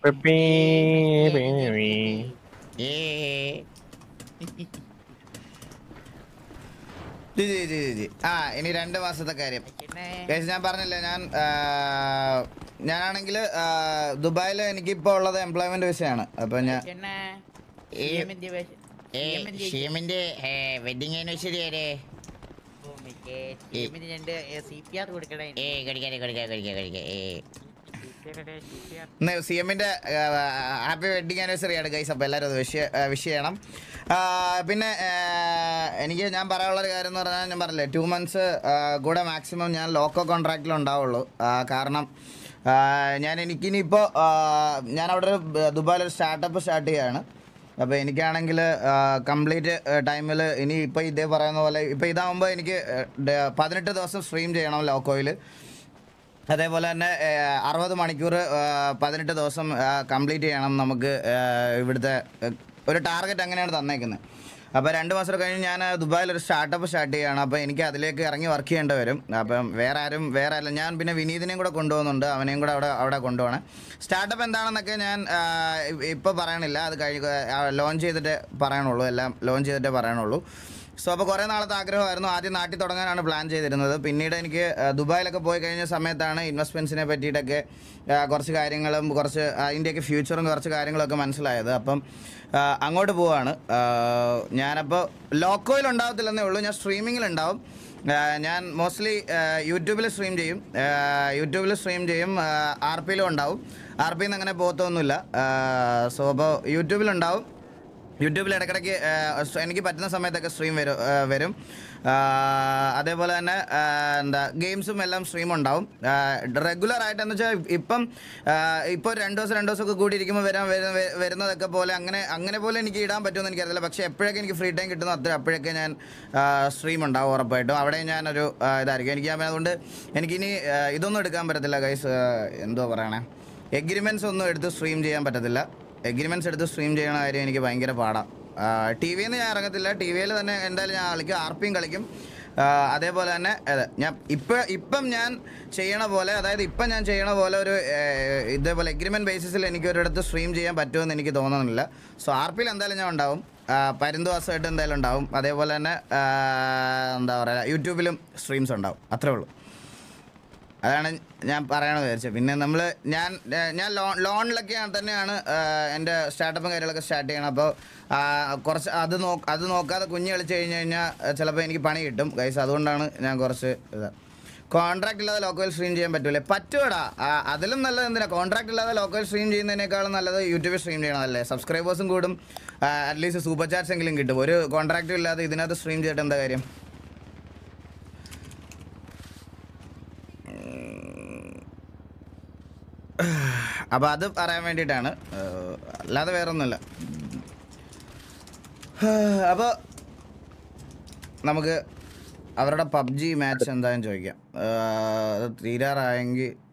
Peppy, പി, പി. ഏ ജി ജി ജി ജി, ജി ആ ഇനി രണ്ട് മാസത്തെ കാര്യം Guys, ഞാൻ പറഞ്ഞില്ലേ ഞാൻ ആ, ഞാനാണെങ്കിൽ ദുബായിൽ എനിക്കിപ്പോൾ ഉള്ളത് എംപ്ലോയ്മെന്റ് വിസയാണ് അപ്പൊ ഞാൻ ഏ ഏ ഷീമിന്റെ വെഡിങ് ആനിവേഴ്സറി ആരേ രണ്ട് സി പി ആർ കൊടുക്കണേ ഏ കഴിക്കാതെ കഴിക്കാതെ കഴിക്കാതെ കഴിക്കാതെ ഏ സി എമ്മിന്റെ ഹാപ്പി വെഡിങ് ആനിവേഴ്സറി ആണ് ഗൈസ് അപ്പോൾ എല്ലാവരും അത് വിഷ് വിഷ് ചെയ്യണം ആ, പിന്നെ ആ, എനിക്ക് ഞാൻ പറയാനുള്ള ഒരു കാര്യം എന്ന് പറഞ്ഞാൽ ഞാൻ പറഞ്ഞില്ലേ ടു മന്ത്സ് കൂടെ മാക്സിമം ഞാൻ ലോക്കോ കോൺട്രാക്റ്റിൽ ഉണ്ടാവുള്ളൂ ആ, കാരണം ആ, ഞാൻ എനിക്കിനിപ്പോൾ ഞാൻ അവിടെ ഒരു ദുബായിൽ ഒരു സ്റ്റാർട്ടപ്പ് സ്റ്റാർട്ട് ചെയ്യുകയാണ് അപ്പോൾ എനിക്കാണെങ്കിൽ കംപ്ലീറ്റ് ടൈമിൽ ഇനി ഇപ്പോൾ ഇതേ പറയുന്ന പോലെ ഇപ്പോൾ ഇതാകുമ്പോൾ എനിക്ക് ഡ- പതിനെട്ട് ദിവസം സ്ട്രീം ചെയ്യണം ലോക്കോയിൽ അതേപോലെ തന്നെ ഏഹ്, അറുപത് മണിക്കൂർ ഏഹ്, പതിനെട്ട് ദിവസം കംപ്ലീറ്റ് ചെയ്യണം നമുക്ക് ഏഹ്, ഇവിടുത്തെ ഏഹ്, ഒരു ടാർഗറ്റ് അങ്ങനെയാണ് തന്നേക്കുന്നത് അപ്പോൾ രണ്ട് മാസം കഴിഞ്ഞ് ഞാൻ ദുബായിൽ ഒരു സ്റ്റാർട്ടപ്പ് സ്റ്റാർട്ട് ചെയ്യുകയാണ് അപ്പോൾ എനിക്ക് അതിലേക്ക് ഇറങ്ങി വർക്ക് ചെയ്യേണ്ടി വരും അപ്പം വേറെ ആരും വേറെ അല്ല ഞാൻ പിന്നെ വിനീതിനെയും കൂടെ കൊണ്ടുപോകുന്നുണ്ട് അവനെയും കൂടെ അവിടെ അവിടെ കൊണ്ടുപോകണം സ്റ്റാർട്ടപ്പ് എന്താണെന്നൊക്കെ ഞാൻ ഇപ്പോൾ പറയണില്ല അത് കഴിഞ്ഞ് ലോഞ്ച് ചെയ്തിട്ട് പറയണുള്ളൂ എല്ലാം ലോഞ്ച് ചെയ്തിട്ടേ പറയണുള്ളൂ സോ അപ്പോൾ കുറേ നാളത്തെ ആഗ്രഹമായിരുന്നു ആദ്യം നാട്ടിൽ തുടങ്ങാനാണ് പ്ലാൻ ചെയ്തിരുന്നത് പിന്നീട് എനിക്ക് ആ, ദുബായിലൊക്കെ പോയി കഴിഞ്ഞ സമയത്താണ് ഇൻവെസ്റ്റ്മെൻറ്റ്സിനെ പറ്റിയിട്ടൊക്കെ ആ, കുറച്ച് കാര്യങ്ങളും കുറച്ച് അതിൻ്റെയൊക്കെ ഫ്യൂച്ചറും കുറച്ച് കാര്യങ്ങളൊക്കെ മനസ്സിലായത് അപ്പം ആ, അങ്ങോട്ട് പോവാണ് ആ, ഞാനപ്പോൾ ലോക്കോയിൽ ഉണ്ടാവത്തില്ലെന്നേ ഉള്ളൂ ഞാൻ സ്ട്രീമിങ്ങിൽ ഉണ്ടാവും ആ, ഞാൻ മോസ്റ്റ്ലി യൂട്യൂബിൽ സ്ട്രീം ചെയ്യും യൂട്യൂബിൽ സ്ട്രീം ചെയ്യും ആർ പിയിലും ഉണ്ടാവും ആർ പിയിൽ നിന്ന് അങ്ങനെ പോകത്തൊന്നുമില്ല സോ അപ്പോൾ യൂട്യൂബിലുണ്ടാവും യൂട്യൂബിൽ ഇടയ്ക്കിടയ്ക്ക് ആ, എനിക്ക് പറ്റുന്ന സമയത്തൊക്കെ സ്ട്രീം വരും ആ, വരും ആ, അതേപോലെ തന്നെ ആ, എന്താ ഗെയിംസും എല്ലാം സ്ട്രീം ഉണ്ടാവും റെഗുലർ ആയിട്ടെന്ന് വെച്ചാൽ ഇപ്പം ആ, ഇപ്പോൾ രണ്ട് ദിവസം രണ്ട് ദിവസമൊക്കെ കൂടി ഇരിക്കുമ്പോൾ വരാൻ വരുന്ന- വ- വരുന്നതൊക്കെ പോലെ അങ്ങനെ അങ്ങനെ പോലെ എനിക്ക് ഇടാൻ പറ്റുമെന്ന് എനിക്കറിയില്ല പക്ഷേ എപ്പോഴൊക്കെ എനിക്ക് ഫ്രീ ടൈം കിട്ടുന്നു അത്ര അപ്പോഴൊക്കെ ഞാൻ സ്ട്രീം ഉണ്ടാവും ഉറപ്പായിട്ടും അവിടെ ഞാനൊരു ആ, ഇതായിരിക്കും എനിക്ക് ഞാൻ അതുകൊണ്ട് എനിക്കിനി ആ, ഇതൊന്നും എടുക്കാൻ പറ്റത്തില്ല ഗൈസ് എന്തോ പറയണേ എഗ്രിമെൻറ്റ്സ് ഒന്നും എടുത്ത് സ്ട്രീം ചെയ്യാൻ പറ്റത്തില്ല എഗ്രിമെൻറ്റ്സ് എടുത്ത് സ്ട്രീം ചെയ്യണ കാര്യം എനിക്ക് ഭയങ്കര പാടാണ് ടി വിയിൽ നിന്ന് ഞാൻ ഇറങ്ങത്തില്ല ടി വിയിൽ തന്നെ എന്തായാലും ഞാൻ കളിക്കും ആർ പിയും കളിക്കും ആ, അതേപോലെ തന്നെ അതെ ഞാൻ ഇപ്പം ഇപ്പം ഞാൻ ചെയ്യണ പോലെ അതായത് ഇപ്പം ഞാൻ ചെയ്യണ പോലെ ഒരു ഏ, ഇതേപോലെ എഗ്രിമെൻറ്റ് ബേസിസിൽ എനിക്ക് ഒരിടത്ത് സ്ട്രീം ചെയ്യാൻ പറ്റുമെന്ന് എനിക്ക് തോന്നുന്നില്ല സോ ആർ പിയിൽ എന്തായാലും ഞാൻ ഉണ്ടാവും ആ, പരുന്തുവാസമായിട്ട് എന്തായാലും ഉണ്ടാവും അതേപോലെ തന്നെ ആ, എന്താ പറയുക യൂട്യൂബിലും സ്ട്രീംസ് ഉണ്ടാവും അത്രേ ഉള്ളൂ അതാണ് ഞാൻ പറയണമെന്ന് വിചാരിച്ചത് പിന്നെ നമ്മൾ ഞാൻ ഏഹ് ഞാൻ ലോൺ ലോണിലൊക്കെ തന്നെയാണ് ഏഹ് എൻ്റെ സ്റ്റാർട്ടപ്പും കാര്യങ്ങളൊക്കെ സ്റ്റാർട്ട് ചെയ്യണം അപ്പോൾ കുറച്ച് അത് നോ അത് നോക്കാതെ കുഞ്ഞ് കളിച്ച് കഴിഞ്ഞ് കഴിഞ്ഞാൽ ചിലപ്പോൾ എനിക്ക് പണി കിട്ടും ഗൈസ് അതുകൊണ്ടാണ് ഞാൻ കുറച്ച് ഇത് കോൺട്രാക്ട് ഇല്ലാതെ ലോക്കൽ സ്ട്രീം ചെയ്യാൻ പറ്റൂലേ പറ്റുമടാ ആ, അതിലും നല്ലത് എന്തിനാ കോൺട്രാക്ട് ഇല്ലാതെ ലോക്കൽ സ്ട്രീം ചെയ്യുന്നതിനേക്കാളും നല്ലത് യൂട്യൂബിൽ സ്ട്രീം ചെയ്യണമല്ലേ സബ്സ്ക്രൈബേഴ്സും കൂടും അറ്റ്ലീസ്റ്റ് സൂപ്പർ ചാർട്സ് എങ്കിലും കിട്ടും ഒരു കോൺട്രാക്റ്റും ഇല്ലാതെ ഇതിനകത്ത് സ്ട്രീം ചെയ്തിട്ട് എന്താ കാര്യം അപ്പോൾ അത് പറയാൻ വേണ്ടിയിട്ടാണ് ഏഹ് അല്ലാതെ വേറൊന്നുമില്ല അപ്പോൾ നമുക്ക് അവരുടെ പബ്ജി മാച്ച് എന്തായാലും ചോദിക്കാം ഏഹ് അത് തീരാറായെങ്കിൽ